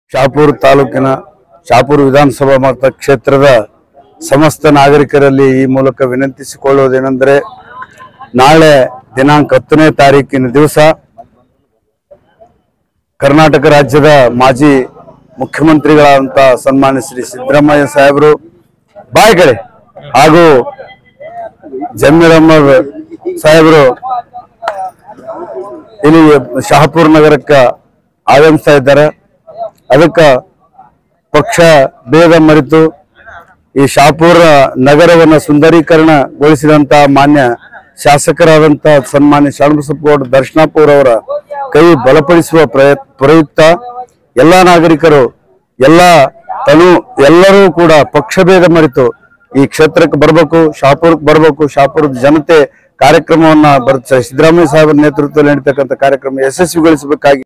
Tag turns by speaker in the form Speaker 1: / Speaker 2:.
Speaker 1: ಶಾಪುರ್ ತಾಲೂಕಿನ ಶಾಪುರ್ ವಿಧಾನಸಭಾ ಮತ ಕ್ಷೇತ್ರದ ಸಮಸ್ತ ನಾಗರಿಕರಲ್ಲಿ ಈ ಮೂಲಕ ವಿನಂತಿಸಿಕೊಳ್ಳುವುದೇನೆಂದರೆ ನಾಳೆ ದಿನಾಂಕ ಹತ್ತನೇ ತಾರೀಕಿನ ದಿವಸ ಕರ್ನಾಟಕ ರಾಜ್ಯದ ಮಾಜಿ ಮುಖ್ಯಮಂತ್ರಿಗಳಾದಂತ ಸನ್ಮಾನ್ಯ ಶ್ರೀ ಸಿದ್ದರಾಮಯ್ಯ ಸಾಹೇಬರು ಬಾಯ್ ಕಡೆ ಹಾಗೂ ಜಮೀರ್ ಅಹಮದ್ ಸಾಹೇಬರು ಇಲ್ಲಿ ಶಹಾಪುರ್ ನಗರಕ್ಕ ಆಗಮಿಸ್ತಾ ಇದ್ದಾರೆ ಅದಕ್ಕ ಪಕ್ಷ ಭೇದ ಮರೆತು ಈ ಶಾಪುರ ನಗರವನ್ನ ಸುಂದರೀಕರಣಗೊಳಿಸಿದಂತ ಮಾನ್ಯ ಶಾಸಕರಾದಂತ ಸನ್ಮಾನ್ಯ ಶಾಣಬಸಪ್ಪಗೌಡ ದರ್ಶನಾಪುರ ಅವರ ಕೈ ಬಲಪಡಿಸುವ ಪ್ರಯತ್ ಪ್ರಯುಕ್ತ ಎಲ್ಲಾ ನಾಗರಿಕರು ಎಲ್ಲ ತನು ಎಲ್ಲರೂ ಕೂಡ ಪಕ್ಷಭೇದ ಮರೆತು ಈ ಕ್ಷೇತ್ರಕ್ಕೆ ಬರಬೇಕು ಶಾಪುರಕ್ಕೆ ಬರಬೇಕು ಶಾಪುರದ ಜನತೆ ಕಾರ್ಯಕ್ರಮವನ್ನ ಬರ್ ಸಿದ್ದರಾಮಯ್ಯ ಸಾಹೇಬರ ನೇತೃತ್ವದಲ್ಲಿ ನಡೀತಕ್ಕಂಥ ಕಾರ್ಯಕ್ರಮ ಯಶಸ್ವಿಗೊಳಿಸಬೇಕಾಗಿ